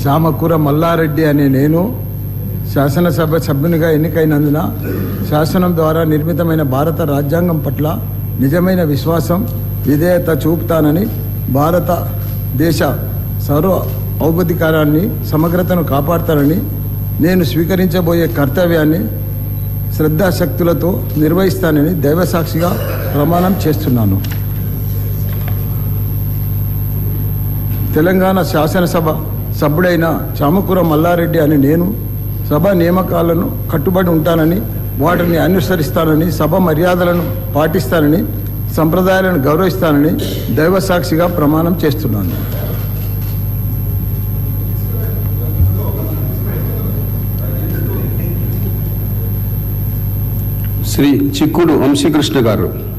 శామకూర మల్లారెడ్డి అనే నేను శాసనసభ సభ్యునిగా ఎన్నికైనందున శాసనం ద్వారా నిర్మితమైన భారత రాజ్యాంగం పట్ల నిజమైన విశ్వాసం విధేయత చూపుతానని భారత దేశ సర్వ ఔపధికారాన్ని సమగ్రతను కాపాడుతానని నేను స్వీకరించబోయే కర్తవ్యాన్ని శ్రద్ధాశక్తులతో నిర్వహిస్తానని దైవసాక్షిగా ప్రమాణం చేస్తున్నాను తెలంగాణ శాసనసభ సభ్యుడైన చామకూర మల్లారెడ్డి అని నేను సభ నియామకాలను కట్టుబడి ఉంటానని వాటిని అనుసరిస్తానని సభ మర్యాదలను పాటిస్తానని సంప్రదాయాలను గౌరవిస్తానని దైవసాక్షిగా ప్రమాణం చేస్తున్నాను శ్రీ చిక్కుడు వంశీకృష్ణ గారు